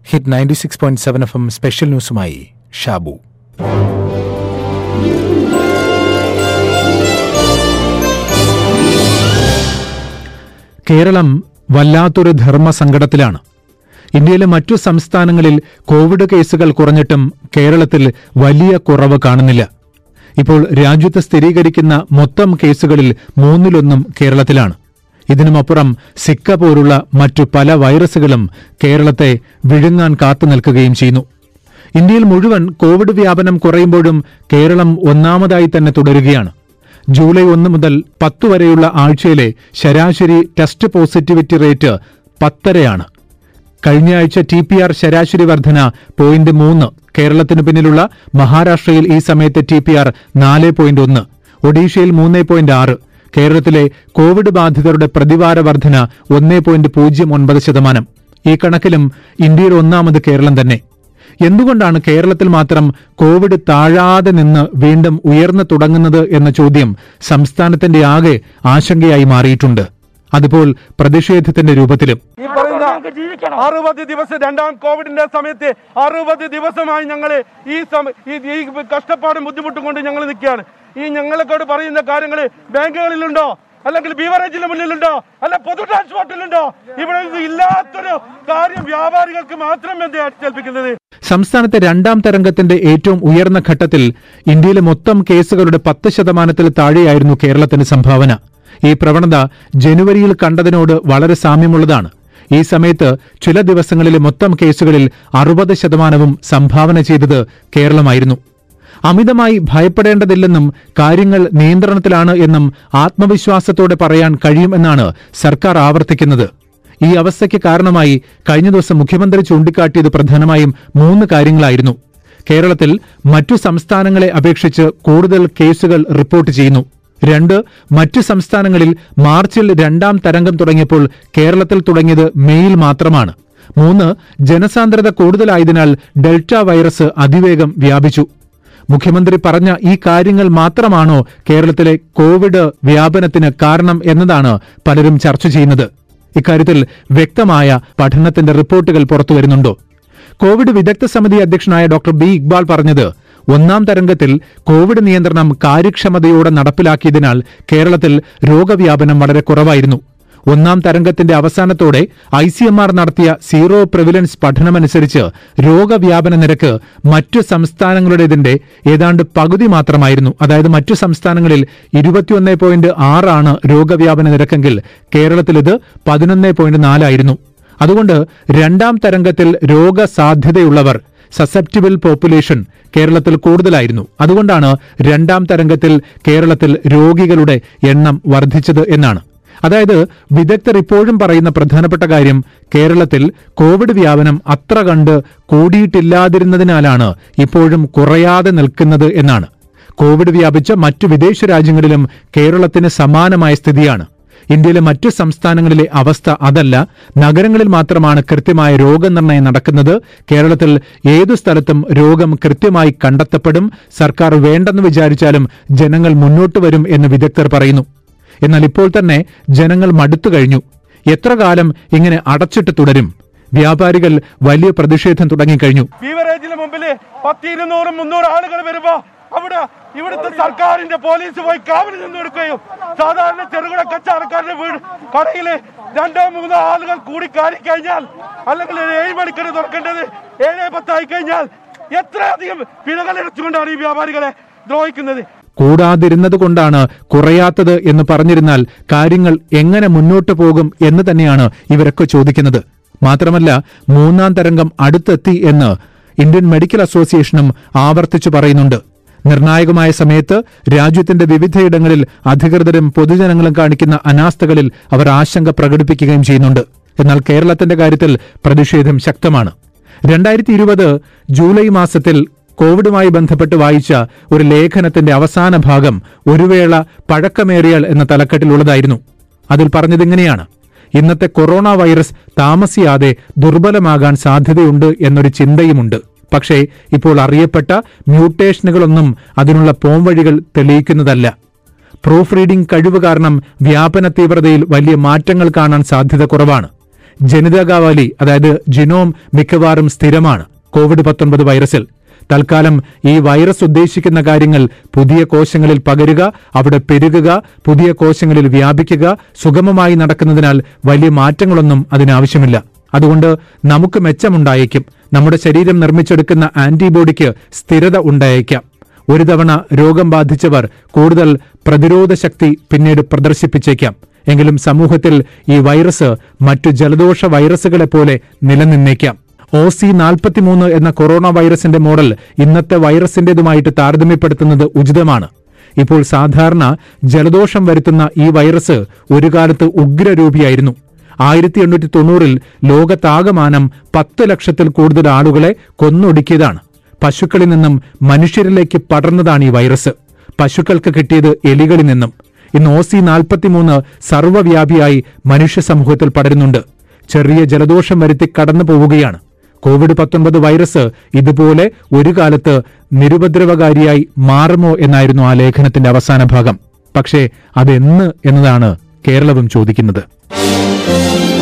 hit ninety six point seven F M special ന്യൂസുമായി ഷാബു കേരളം വല്ലാത്തൊരു ധർമ്മസങ്കടത്തിലാണ് ഇന്ത്യയിലെ മറ്റു സംസ്ഥാനങ്ങളിൽ കോവിഡ് കേസുകൾ കുറഞ്ഞിട്ടും കേരളത്തിൽ വലിയ കുറവ് കാണുന്നില്ല ഇപ്പോൾ രാജ്യത്ത് സ്ഥിരീകരിക്കുന്ന മൊത്തം കേസുകളിൽ മൂന്നിലൊന്നും കേരളത്തിലാണ് ഇതിനുമപ്പുറം സിക്ക പോലുള്ള മറ്റു പല വൈറസുകളും കേരളത്തെ വിഴുങ്ങാൻ കാത്തുനിൽക്കുകയും ചെയ്യുന്നു ഇന്ത്യയിൽ മുഴുവൻ കോവിഡ് വ്യാപനം കുറയുമ്പോഴും കേരളം ഒന്നാമതായി തന്നെ തുടരുകയാണ് ജൂലൈ ഒന്ന് മുതൽ പത്ത് വരെയുള്ള ആഴ്ചയിലെ ശരാശരി ടെസ്റ്റ് പോസിറ്റിവിറ്റി റേറ്റ് പത്തരയാണ് കഴിഞ്ഞ ആഴ്ച ടി പി ആർ ശരാശരി വർധന പോയിന്റ് മൂന്ന് കേരളത്തിന് പിന്നിലുള്ള മഹാരാഷ്ട്രയിൽ ഈ സമയത്ത് ടി പി ആർ നാല് പോയിന്റ് ഒന്ന് ഒഡീഷയിൽ മൂന്ന് പോയിന്റ് ആറ് കേരളത്തിലെ കോവിഡ് ബാധിതരുടെ പ്രതിവാര വർധന ഒന്ന് പോയിന്റ് പൂജ്യം ഒൻപത് ശതമാനം ഈ കണക്കിലും ഇന്ത്യയിൽ ഒന്നാമത് കേരളം തന്നെ എന്തുകൊണ്ടാണ് കേരളത്തിൽ മാത്രം കോവിഡ് താഴാതെ നിന്ന് വീണ്ടും ഉയർന്നു തുടങ്ങുന്നത് എന്ന ചോദ്യം സംസ്ഥാനത്തിന്റെ ആകെ ആശങ്കയായി മാറിയിട്ടുണ്ട് അതുപോൽ പ്രതിഷേധത്തിന്റെ രൂപത്തിലും ഈ പറയുന്ന അറുപത് ദിവസം രണ്ടാം കോവിഡിന്റെ സമയത്ത് അറുപത് ദിവസമായി ഞങ്ങൾ ഈ സമ- ഈ ഈ കഷ്ടപ്പാടും ബുദ്ധിമുട്ടും കൊണ്ട് ഞങ്ങൾ നിൽക്കുകയാണ് ഈ ഞങ്ങളെക്കോട് പറയുന്ന കാര്യങ്ങൾ ബാങ്കുകളിലുണ്ടോ അല്ലെങ്കിൽ ബീവറേജിന് മുന്നിലുണ്ടോ അല്ല പൊതു ട്രാൻസ്പോർട്ടിലുണ്ടോ ഇവിടെ ഇത് ഇല്ലാത്തൊരു കാര്യം വ്യാപാരികൾക്ക് മാത്രം എന്ത് അടിച്ചേൽപ്പിക്കുന്നത് സംസ്ഥാനത്തെ രണ്ടാം തരംഗത്തിന്റെ ഏറ്റവും ഉയർന്ന ഘട്ടത്തിൽ ഇന്ത്യയിലെ മൊത്തം കേസുകളുടെ പത്ത് ശതമാനത്തിൽ താഴെയായിരുന്നു കേരളത്തിന് സംഭാവന ഈ പ്രവണത ജനുവരിയിൽ കണ്ടതിനോട് വളരെ സാമ്യമുള്ളതാണ് ഈ സമയത്ത് ചില ദിവസങ്ങളിലെ മൊത്തം കേസുകളിൽ അറുപത് ശതമാനവും സംഭാവന ചെയ്തത് കേരളമായിരുന്നു അമിതമായി ഭയപ്പെടേണ്ടതില്ലെന്നും കാര്യങ്ങൾ നിയന്ത്രണത്തിലാണ് എന്നും ആത്മവിശ്വാസത്തോടെ പറയാൻ കഴിയുമെന്നാണ് സർക്കാർ ആവർത്തിക്കുന്നത് ഈ അവസ്ഥയ്ക്ക് കാരണമായി കഴിഞ്ഞ ദിവസം മുഖ്യമന്ത്രി ചൂണ്ടിക്കാട്ടിയത് പ്രധാനമായും മൂന്ന് കാര്യങ്ങളായിരുന്നു കേരളത്തിൽ മറ്റു സംസ്ഥാനങ്ങളെ അപേക്ഷിച്ച് കൂടുതൽ കേസുകൾ റിപ്പോർട്ട് ചെയ്യുന്നു രണ്ട് മറ്റു സംസ്ഥാനങ്ങളിൽ മാർച്ചിൽ രണ്ടാം തരംഗം തുടങ്ങിയപ്പോൾ കേരളത്തിൽ തുടങ്ങിയത് മെയ്യിൽ മാത്രമാണ് മൂന്ന് ജനസാന്ദ്രത കൂടുതലായതിനാൽ ഡെൽറ്റ വൈറസ് അതിവേഗം വ്യാപിച്ചു മുഖ്യമന്ത്രി പറഞ്ഞ ഈ കാര്യങ്ങൾ മാത്രമാണോ കേരളത്തിലെ കോവിഡ് വ്യാപനത്തിന് കാരണം എന്നതാണ് പലരും ചർച്ച ചെയ്യുന്നത് ഇക്കാര്യത്തിൽ വ്യക്തമായ പഠനത്തിന്റെ റിപ്പോർട്ടുകൾ പുറത്തുവരുന്നുണ്ടോ കോവിഡ് വിദഗ്ധ സമിതി അധ്യക്ഷനായ ഡോക്ടർ ബി ഇക്ബാൽ പറഞ്ഞത് ഒന്നാം തരംഗത്തിൽ കോവിഡ് നിയന്ത്രണം കാര്യക്ഷമതയോടെ നടപ്പിലാക്കിയതിനാൽ കേരളത്തിൽ രോഗവ്യാപനം വളരെ കുറവായിരുന്നു ഒന്നാം തരംഗത്തിന്റെ അവസാനത്തോടെ ഐ സി എം ആർ നടത്തിയ സീറോ പ്രിവിലൻസ് പഠനമനുസരിച്ച് രോഗവ്യാപന നിരക്ക് മറ്റു സംസ്ഥാനങ്ങളുടേതിന്റെ ഏതാണ്ട് പകുതി മാത്രമായിരുന്നു അതായത് മറ്റു സംസ്ഥാനങ്ങളിൽ ഇരുപത്തിയൊന്ന് പോയിന്റ് ആറാണ് രോഗവ്യാപന നിരക്കെങ്കിൽ കേരളത്തിൽ ഇത് പതിനൊന്ന് പോയിന്റ് നാലായിരുന്നു അതുകൊണ്ട് രണ്ടാം തരംഗത്തിൽ രോഗസാധ്യതയുള്ളവർ സസെപ്റ്റിബിൾ പോപ്പുലേഷൻ കേരളത്തിൽ കൂടുതലായിരുന്നു അതുകൊണ്ടാണ് രണ്ടാം തരംഗത്തിൽ കേരളത്തിൽ രോഗികളുടെ എണ്ണം വർദ്ധിച്ചത് എന്നാണ് അതായത് വിദഗ്ധർ ഇപ്പോഴും പറയുന്ന പ്രധാനപ്പെട്ട കാര്യം കേരളത്തിൽ കോവിഡ് വ്യാപനം അത്ര കണ്ട് കൂടിയിട്ടില്ലാതിരുന്നതിനാലാണ് ഇപ്പോഴും കുറയാതെ നിൽക്കുന്നത് എന്നാണ് കോവിഡ് വ്യാപിച്ച മറ്റു വിദേശ രാജ്യങ്ങളിലും കേരളത്തിന് സമാനമായ സ്ഥിതിയാണ് ഇന്ത്യയിലെ മറ്റു സംസ്ഥാനങ്ങളിലെ അവസ്ഥ അതല്ല നഗരങ്ങളിൽ മാത്രമാണ് കൃത്യമായ രോഗനിർണയം നടക്കുന്നത് കേരളത്തിൽ ഏതു സ്ഥലത്തും രോഗം കൃത്യമായി കണ്ടെത്തപ്പെടും സർക്കാർ വേണ്ടെന്ന് വിചാരിച്ചാലും ജനങ്ങൾ മുന്നോട്ട് വരും എന്ന് വിദഗ്ധർ പറയുന്നു എന്നാൽ ഇപ്പോൾ തന്നെ ജനങ്ങൾ മടുത്തു കഴിഞ്ഞു എത്ര കാലം ഇങ്ങനെ അടച്ചിട്ട് തുടരും വ്യാപാരികൾ വലിയ പ്രതിഷേധം തുടങ്ങിക്കഴിഞ്ഞു ബീവറേജിന് മുമ്പിൽ പത്ത് ഇരുന്നൂറും മുന്നൂറ് ആളുകൾ വരുമ്പോ അവിടെ ഇവിടുത്തെ സർക്കാരിന്റെ പോലീസ് പോയി കാവൽ നിന്ന് കൊടുക്കുകയും സാധാരണ ചെറുകിട കച്ചവടക്കാരുടെ വീട് കടയില് രണ്ടോ മൂന്നോ ആളുകൾ കൂടി കയറി കഴിഞ്ഞാൽ അല്ലെങ്കിൽ ഒരു ഏഴ് മണിക്കാണ് തുറക്കേണ്ടത് ഏഴ് പത്തായി കഴിഞ്ഞാൽ എത്രയധികം പിഴകൾ എടുത്തുകൊണ്ടാണ് ഈ വ്യാപാരികളെ ദ്രോഹിക്കുന്നത് കൂടാതിരുന്നത് കൊണ്ടാണ് കുറയാത്തത് എന്ന് പറഞ്ഞിരുന്നാൽ കാര്യങ്ങൾ എങ്ങനെ മുന്നോട്ടു പോകും എന്ന് തന്നെയാണ് ഇവരൊക്കെ ചോദിക്കുന്നത് മാത്രമല്ല മൂന്നാം തരംഗം അടുത്തെത്തി എന്ന് ഇന്ത്യൻ മെഡിക്കൽ അസോസിയേഷനും ആവർത്തിച്ചു പറയുന്നുണ്ട് നിർണായകമായ സമയത്ത് രാജ്യത്തിന്റെ വിവിധയിടങ്ങളിൽ അധികൃതരും പൊതുജനങ്ങളും കാണിക്കുന്ന അനാസ്ഥകളിൽ അവർ ആശങ്ക പ്രകടിപ്പിക്കുകയും ചെയ്യുന്നുണ്ട് എന്നാൽ കേരളത്തിന്റെ കാര്യത്തിൽ പ്രതിഷേധം ശക്തമാണ് രണ്ടായിരത്തി ഇരുപത് ജൂലൈ മാസത്തിൽ കോവിഡുമായി ബന്ധപ്പെട്ട് വായിച്ച ഒരു ലേഖനത്തിന്റെ അവസാന ഭാഗം ഒരു വേള പഴക്കമേറിയൽ എന്ന തലക്കെട്ടിലുള്ളതായിരുന്നു അതിൽ പറഞ്ഞതിങ്ങനെയാണ് ഇന്നത്തെ കൊറോണ വൈറസ് താമസിയാതെ ദുർബലമാകാൻ സാധ്യതയുണ്ട് എന്നൊരു ചിന്തയുമുണ്ട് പക്ഷേ ഇപ്പോൾ അറിയപ്പെട്ട മ്യൂട്ടേഷനുകളൊന്നും അതിനുള്ള പോംവഴികൾ തെളിയിക്കുന്നതല്ല പ്രൂഫ് റീഡിംഗ് കഴിവ് കാരണം വ്യാപന തീവ്രതയിൽ വലിയ മാറ്റങ്ങൾ കാണാൻ സാധ്യത കുറവാണ് ജനിതകാവലി അതായത് ജിനോം മിക്കവാറും സ്ഥിരമാണ് കോവിഡ് പത്തൊൻപത് വൈറസിൽ തൽക്കാലം ഈ വൈറസ് ഉദ്ദേശിക്കുന്ന കാര്യങ്ങൾ പുതിയ കോശങ്ങളിൽ പകരുക അവിടെ പെരുകുക പുതിയ കോശങ്ങളിൽ വ്യാപിക്കുക സുഗമമായി നടക്കുന്നതിനാൽ വലിയ മാറ്റങ്ങളൊന്നും അതിനാവശ്യമില്ല അതുകൊണ്ട് നമുക്ക് മെച്ചമുണ്ടായേക്കും നമ്മുടെ ശരീരം നിർമ്മിച്ചെടുക്കുന്ന ആന്റിബോഡിക്ക് സ്ഥിരത ഉണ്ടായേക്കാം ഒരു തവണ രോഗം ബാധിച്ചവർ കൂടുതൽ പ്രതിരോധ ശക്തി പിന്നീട് പ്രദർശിപ്പിച്ചേക്കാം എങ്കിലും സമൂഹത്തിൽ ഈ വൈറസ് മറ്റു ജലദോഷ വൈറസുകളെ പോലെ നിലനിന്നേക്കാം ഒ സി നാൽപ്പത്തിമൂന്ന് എന്ന കൊറോണ വൈറസിന്റെ മോഡൽ ഇന്നത്തെ വൈറസിന്റേതുമായിട്ട് താരതമ്യപ്പെടുത്തുന്നത് ഉചിതമാണ് ഇപ്പോൾ സാധാരണ ജലദോഷം വരുത്തുന്ന ഈ വൈറസ് ഒരു കാലത്ത് ഉഗ്രരൂപിയായിരുന്നു ആയിരത്തി എണ്ണൂറ്റി തൊണ്ണൂറിൽ ലോകത്താകമാനം പത്ത് ലക്ഷത്തിൽ കൂടുതൽ ആളുകളെ കൊന്നൊടുക്കിയതാണ് പശുക്കളിൽ നിന്നും മനുഷ്യരിലേക്ക് പടർന്നതാണ് ഈ വൈറസ് പശുക്കൾക്ക് കിട്ടിയത് എലികളിൽ നിന്നും ഇന്ന് ഒ സി നാൽപ്പത്തിമൂന്ന് സർവ്വവ്യാപിയായി മനുഷ്യ സമൂഹത്തിൽ പടരുന്നുണ്ട് ചെറിയ ജലദോഷം വരുത്തി കടന്നു പോവുകയാണ് കോവിഡ് പത്തൊൻപത് വൈറസ് ഇതുപോലെ ഒരു കാലത്ത് നിരുപദ്രവകാരിയായി മാറുമോ എന്നായിരുന്നു ആ ലേഖനത്തിന്റെ അവസാന ഭാഗം പക്ഷേ അതെന്ന് എന്നതാണ് കേരളവും ചോദിക്കുന്നത്